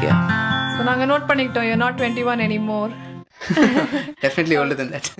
Okay so நாங்கள் note பண்ணிக்கிட்டோம் you not twenty one any more definitely older than that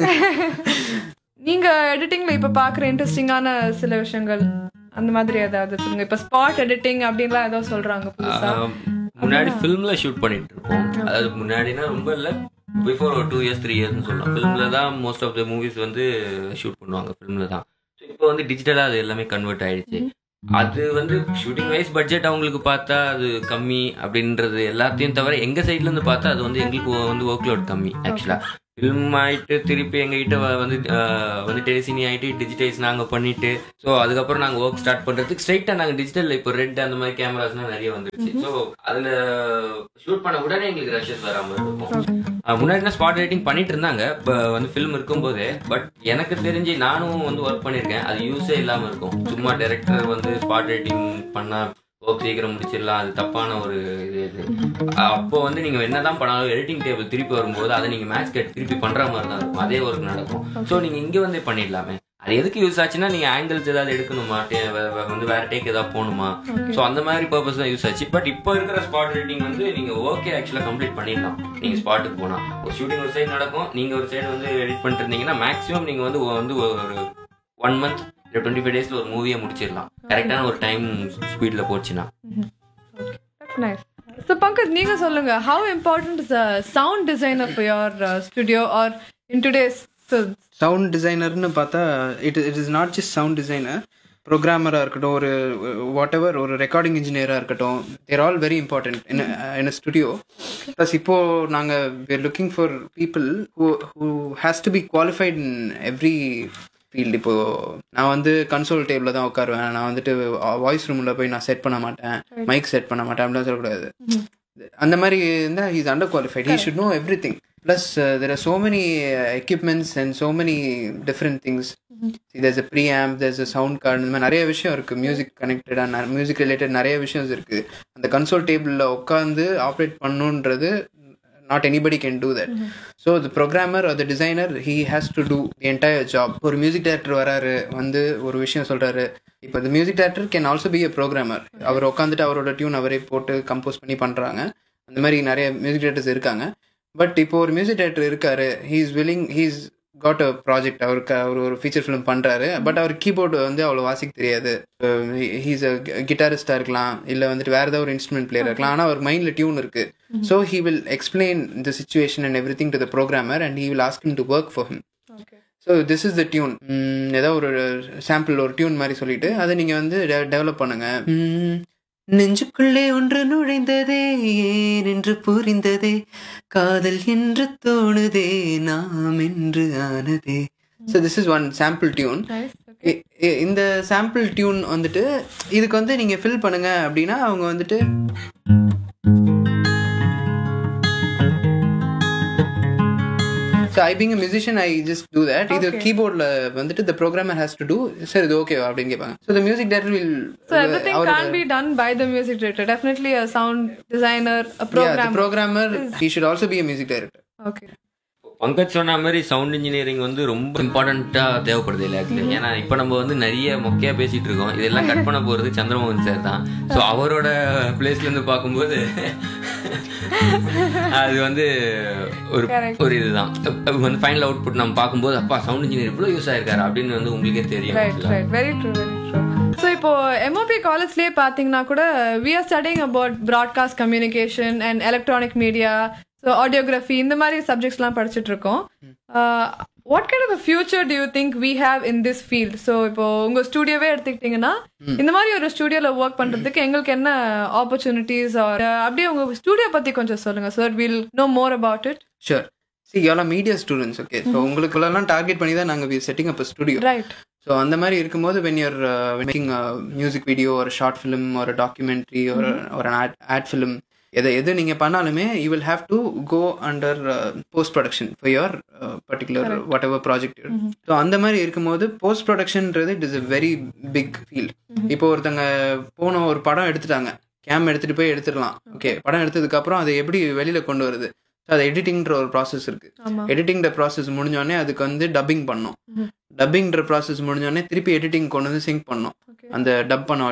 நீங்கள் எடிட்டிங்கில் இப்போ பார்க்குற இன்ட்ரெஸ்டிங்கான சில விஷயங்கள் அந்த மாதிரி ஏதாவது சொல்லுங்க இப்போ ஸ்பாட் எடிட்டிங் அப்படின்லாம் ஏதோ சொல்கிறாங்க புதுசாக ஆம், முன்னாடி ஃபிலிம்ல ஷூட் பண்ணிட்டு இருப்போம் அதாவது முன்னாடினா ரொம்ப இல்ல பிஃபோர் ஒரு டூ இயர்ஸ் த்ரீ இயர்ஸ்னு சொல்லலாம் ஃபிலிம்ல தான் மோஸ்ட் ஆஃப் த மூவிஸ் வந்து ஷூட் பண்ணுவாங்க ஃபிலிம்ல தான் So, இப்போ வந்து டிஜிட்டலா அது எல்லாமே கன்வெர்ட் ஆயிடுச்சு அது வந்து ஷூட்டிங் வைஸ் பட்ஜெட் அவங்களுக்கு பார்த்தா அது கம்மி அப்படின்றது எல்லாத்தையும் தவிர எங்க சைட்ல இருந்து பார்த்தா அது வந்து எங்களுக்கு வந்து ஒர்க் லோட் கம்மி ஆக்சுவலா ஃபிலிம் ஆயிட்டு திருப்பி எங்ககிட்ட வ- வந்து அஹ், வந்து டெலிசினி ஆயிட்டு டிஜிட்டைஸ் நாங்க பண்ணிட்டு ஸோ அதுக்கப்புறம் நாங்க ஒர்க் ஸ்டார்ட் பண்றதுக்கு ஸ்ட்ரைட்டா நாங்க டிஜிட்டல் இப்போ ரெட் அந்த மாதிரி கேமராஸ்லாம் நிறைய வந்துருச்சு ஸோ அதுல ஷூட் பண்ண உடனே எங்களுக்கு ரஷஸ் வராம இருக்கும் அஹ், முன்னாடி ஸ்பாட் ரைட்டிங் பண்ணிட்டு இருந்தாங்க இப்போ வந்து ஃபிலிம் இருக்கும்போதே பட் எனக்கு தெரிஞ்சு நானும் வந்து ஒர்க் பண்ணியிருக்கேன் அது யூஸே இல்லாம இருக்கும் சும்மா டைரக்டர் வந்து ஸ்பாட் ரைட்டிங் பண்ணா ஒர்க் சீக்கிரம் முடிச்சிடலாம் அது தப்பான ஒரு இது இது அப்போ வந்து நீங்க என்னதான் பண்ணாலும் எடிட்டிங் டேபிள் திருப்பி வரும்போது அதை நீங்க மேட்ச் கட் திருப்பி பண்ற மாதிரி தான் இருக்கும் அதே ஒர்க் நடக்கும் ஸோ நீங்க இங்க வந்தே பண்ணிடலாமே அது எதுக்கு யூஸ் ஆச்சுன்னா நீங்க ஆங்கிள்ஸ் ஏதாவது எடுக்கணுமா டே- வே- வே- வந்து வேற டேக் ஏதாவது போகணுமா ஸோ அந்த மாதிரி பர்பஸ் தான் யூஸ் ஆச்சு பட் இப்போ இருக்கிற ஸ்பாட் எடிட்டிங் வந்து நீங்க ஓகே ஆக்சுவலா கம்ப்ளீட் பண்ணிடலாம் நீங்க ஸ்பாட்டுக்கு போனா ஒரு ஷூட்டிங் ஒரு சைடு நடக்கும் நீங்க ஒரு சைடு வந்து எடிட் பண்ணிட்டு இருந்தீங்கன்னா மேக்ஸிமம் நீங்க வந்து ஒ- வந்து ஒரு ஒன் மந்த் இல்லை டுவெண்ட்டி ஃபைவ் டேஸ்ல ஒரு மூவியை முடிச்சிடலாம் கரெக்டான ஒரு டைம் ஸ்பீட்ல போச்சுன்னா நைஸ் ஸோ பங்கஜ் நீங்கள் சொல்லுங்க how important is sound designer for your studio are in today's films sound டிசைனர்னு பார்த்தா it it is not just sound designer ப்ரோக்ராமராக இருக்கட்டும் ஒரு வாட் எவர் ஒரு ரெக்கார்டிங் இன்ஜினியராக இருக்கட்டும் there all very important in in studio plus இப்போ நாங்கள் we're looking for people who who has to be qualified in every field இப்போ நான் வந்து கன்சோல் டேபிளில் தான் உட்காருவேன் நான் வந்துட்டு வாய்ஸ் ரூமில் போய் நான் செட் பண்ண மாட்டேன் மைக் செட் பண்ண மாட்டேன் அப்படிலாம் சொல்லக்கூடாது அந்த மாதிரி இருந்தால் he's under qualified he should know everything plus there are so many equipments and so many different things there's a preamp there's a sound card இந்த மாதிரி நிறைய விஷயம் இருக்குது மியூசிக் கனெக்டடாக மியூசிக் ரிலேட்டட் நிறைய விஷயம் இருக்குது அந்த கன்சோல் டேபிளில் உட்காந்து ஆப்ரேட் பண்ணுன்றது not anybody can do that so the programmer the designer he has to do the entire job ஒரு மியூசிக் டைரக்டர் வராரு வந்து ஒரு விஷயம் சொல்கிறாரு இப்போ இந்த music director can also be a programmer அவர் உட்காந்துட்டு அவரோட டியூன் அவரே போட்டு கம்போஸ் பண்ணி பண்ணுறாங்க அந்த மாதிரி நிறைய மியூசிக் டைரக்டர்ஸ் இருக்காங்க பட் இப்போ ஒரு மியூசிக் டைரக்டர் இருக்காரு he is willing he's got a project அவருக்கு அவர் ஒரு ஃபீச்சர் ஃபிலிம் பண்ணுறாரு பட் அவர் கீபோர்டு வந்து அவ்வளோ வாசிக்க தெரியாது ஹீஸ் அ கிட்டாரிஸ்டாக இருக்கலாம் இல்லை வந்துட்டு வேறு ஏதாவது ஒரு இன்ஸ்ட்ருமெண்ட் பிளேயர் இருக்கலாம் ஆனால் அவர் மைண்டில் டியூன் இருக்கு so he will explain the situation and everything to the programmer and he will ask to work for him okay so this is the tune ஏதோ ஒரு சாம்பிள் ஒரு டியூன் மாதிரி சொல்லிட்டு அதை நீங்கள் வந்து டெவலப் பண்ணுங்க ம், நெஞ்சுக்குள்ளே ஒன்று நுழைந்ததே ஏன் என்று புரிந்ததே காதல் என்று தோணுதே நாம் என்று ஆனதே so this is one sample tune nice இந்த சாம்பிள் டியூன் வந்துட்டு இதுக்கு வந்து நீங்கள் ஃபில் பண்ணுங்க அப்படின்னா அவங்க வந்துட்டு so I being musician I just do that இது Okay. கீபோர்டில் வந்துட்டு the programmer has to do sir இது ஓகே அப்படின்னு கேட்பாங்க so the music director will So everything can be done by the music director. Definitely a sound designer, a programmer. Programmer he should also be a music director Okay. Pankaj சொன்ன மாதிரி sound engineering வந்து ரொம்ப இம்பார்ட்டண்டா தேவைப்படுது இல்ல actually. ஏன்னா இப்ப நம்ம வந்து நிறைய மொக்கையா பேசிட்டு இருக்கோம் இதெல்லாம் கட் பண்ண போறது சந்திரமோகன் சார் தான் ஸோ அவரோட பிளேஸ்ல இருந்து பார்க்கும்போது அது வந்து ஒரு Correct. ஒரு இதுதான் இப்ப வந்து ஃபைனல் அவுட்புட் நம்ம பார்க்கும்போது அப்பா சவுண்ட் இன்ஜினியர் இவ்வளவு யூஸ் ஆயிருக்காரு அப்படின்னு வந்து உங்களுக்கே தெரியும் Right, actually. right. Very true, very true. So இப்போ எம்ஓபி காலேஜ்லேயே பார்த்தீங்கன்னா கூட we are studying about broadcast communication and electronic media so audiography இந்த மாதிரி சப்ஜெக்ட்ஸ்லாம் படிச்சுட்டு இருக்கோம் what kind of future do you think we have in this field so இப்போ உங்க ஸ்டுடியோவே எடுத்துக்கிட்டிங்கன்னா இந்த மாதிரி ஒரு ஸ்டுடியோவில் ஒர்க் பண்ணுறதுக்கு எங்களுக்கு என்ன ஆப்பர்ச்சுனிட்டிஸ் அப்படியே உங்க ஸ்டுடியோ பற்றி கொஞ்சம் சொல்லுங்க sir will know more about it sure சி எல்லாம் மீடியா ஸ்டூடெண்ட்ஸ் ஓகே ஸோ உங்களுக்குள்ளெல்லாம் டார்கெட் பண்ணி தான் நாங்கள் setting up studio right so அந்த மாதிரி இருக்கும்போது when you're making music video ஒரு ஷார்ட் ஃபிலிம் ஒரு டாக்குமெண்ட்ரி ஒரு ஒரு ஆட் ஆட் ஃபிலிம் எதை எது நீங்கள் பண்ணாலுமே you will have to go under post production for your particular whatever project so அந்த மாதிரி இருக்கும்போது போஸ்ட் ப்ரொடக்ஷன்ன்றது it is a very big field இப்போ ஒருத்தங்க போன ஒரு படம் எடுத்துட்டாங்க கேம் எடுத்துட்டு போய் எடுத்துடலாம் ஓகே படம் எடுத்ததுக்கு அப்புறம் அதை எப்படி வெளியில கொண்டு வருது ஸோ அது எடிட்டிங்ன்ற ஒரு ப்ராசஸ் இருக்கு ஆமா எடிட்டிங்ற ப்ராசஸ் முடிஞ்சோடனே அதுக்கு வந்து டப்பிங் பண்ணோம் டப்பிங்ன்ற ப்ராசஸ் முடிஞ்சோடனே திருப்பி எடிட்டிங் கொண்டு வந்து சிங்க் பண்ணோம் ஓகே அந்த டப் பண்ண ஆடியோவை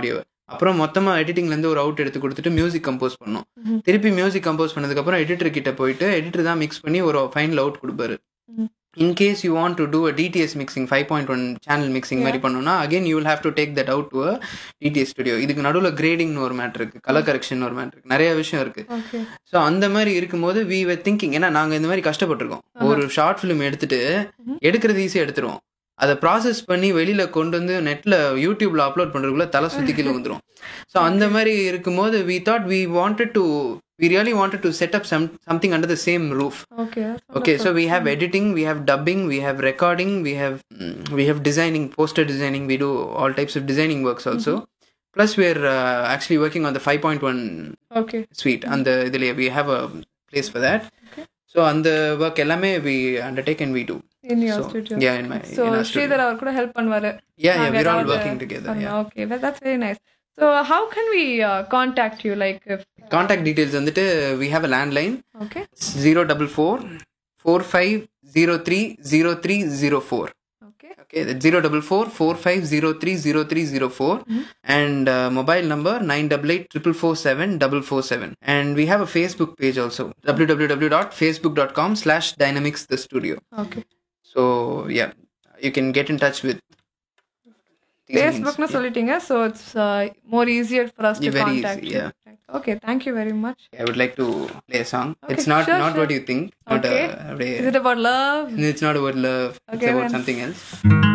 அப்புறம் மொத்தமாக எடிட்டிங்லேருந்து ஒரு அவுட் எடுத்து கொடுத்துட்டு மியூசிக் கம்போஸ் பண்ணோம் திருப்பி மியூசிக் கம்போஸ் பண்ணதுக்கப்புறம் எடிட்டர் கிட்ட போயிட்டு எடிட்டர் தான் மிக்ஸ் பண்ணி ஒரு ஃபைனல் அவுட் கொடுப்பாரு ம். In case you want to do a DTS mixing five point one channel mixing மாதிரி பண்ணோம்னா again you will have to take that out to DTS studio இதுக்கு நடுவில் கிரேடிங்னு ஒரு மேட்ரு இருக்கு கலர் கரெக்ஷன் ஒரு மேட்ரு இருக்கு நிறைய விஷயம் இருக்கு ஓகே ஸோ அந்த மாதிரி இருக்கும்போது வி were திங்கிங் ஏன்னா நாங்கள் இந்த மாதிரி கஷ்டப்பட்டிருக்கோம் ஒரு ஷார்ட் ஃபிலிம் எடுத்துட்டு எடுக்கிறது ஈஸியாக எடுத்துருவோம் அதை ப்ராசஸ் பண்ணி வெளியில கொண்டு வந்து நெட்ல யூடியூப்ல அப்லோட் பண்றதுக்குள்ள தலை சுத்தி கீழே வந்துரும் ஸோ அந்த மாதிரி இருக்கும்போது we thought we wanted to we really wanted to set up some something under the same roof okay okay so we have editing we have dubbing we have recording we have mm, we have designing poster designing we do all types of designing works also plus we're uh, actually working on the 5.1 okay suite and the இதுலயே we have a place for that so அந்த work எல்லாமே we undertake and we do in your so studio yeah in my so in our studio. Sridhar அவர் கூட help பண்ணுவாரு yeah yeah நாங்க we're all ஏதாவது working together yeah okay that's very nice so how can we contact you like contact details வந்துட்டு we have a landline okay 044 4503 0304 okay Okay, that's zero double four four five zero three zero three zero four and uh, mobile number nine double eight triple four seven double four seven. And we have a Facebook page also www.facebook.com slash dynamics the studio. Okay So yeah, you can get in touch with these means. ஃபேஸ்புக்னு சொல்லிட்டீங்க so it's more easier for us to Yeah, very easy, contact yeah. Okay thank you very much I would like to play a song. it's Okay, not sure, not sure. what you think. Not Okay. uh, Is it about love? it's not about love. Okay, it's about then. something else.